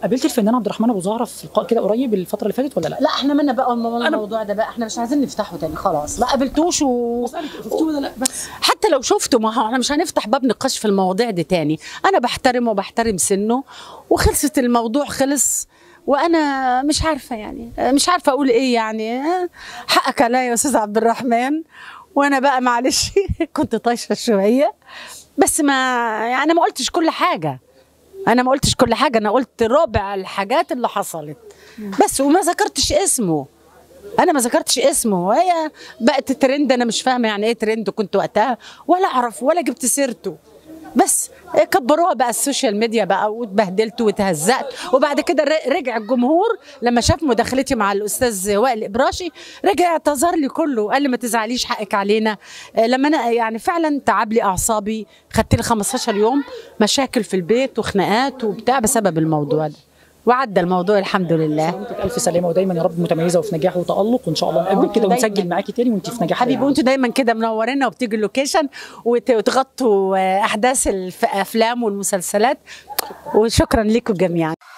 قابلت الفنان عبد الرحمن ابو زهره في لقاء كده قريب الفتره اللي فاتت ولا لا؟ لا احنا مالنا بقى الموضوع الموضوع ده بقى احنا مش عايزين نفتحه تاني خلاص ما قابلتوش و... شفتيه ولا لا بس حتى لو شفته ما هو احنا مش هنفتح باب نقاش في المواضيع دي تاني انا بحترمه وبحترم سنه وخلصت الموضوع خلص وانا مش عارفه يعني مش عارفه اقول ايه يعني حقك عليا يا استاذ عبد الرحمن وانا بقى معلش كنت طايشه شويه بس ما يعني انا ما قلتش كل حاجه انا ما قلتش كل حاجه انا قلت ربع الحاجات اللي حصلت بس وما ذكرتش اسمه انا ما ذكرتش اسمه وهي بقت ترند انا مش فاهمه يعني ايه ترند كنت وقتها ولا اعرف ولا جبت سيرته بس كبروها بقى السوشيال ميديا بقى واتبهدلت واتهزقت وبعد كده ر- رجع الجمهور لما شاف مداخلتي مع الاستاذ وائل ابراشي رجع اعتذر لي كله قال لي ما تزعليش حقك علينا آه، لما انا يعني فعلا تعب لي اعصابي خدت لي 15 يوم مشاكل في البيت وخناقات وبتاع بسبب الموضوع ده وعدى الموضوع الحمد لله وانتك الف سلامه ودايما يا رب متميزه وفي نجاح وتالق وان شاء الله نقابل وانتوا كده دايماً. ونسجل معاكي تاني وانت في نجاح حبيبي وانتوا دايما كده منورينا وبتيجي اللوكيشن وت- وتغطوا آه، احداث الافلام والمسلسلات وشكرا لكم جميعا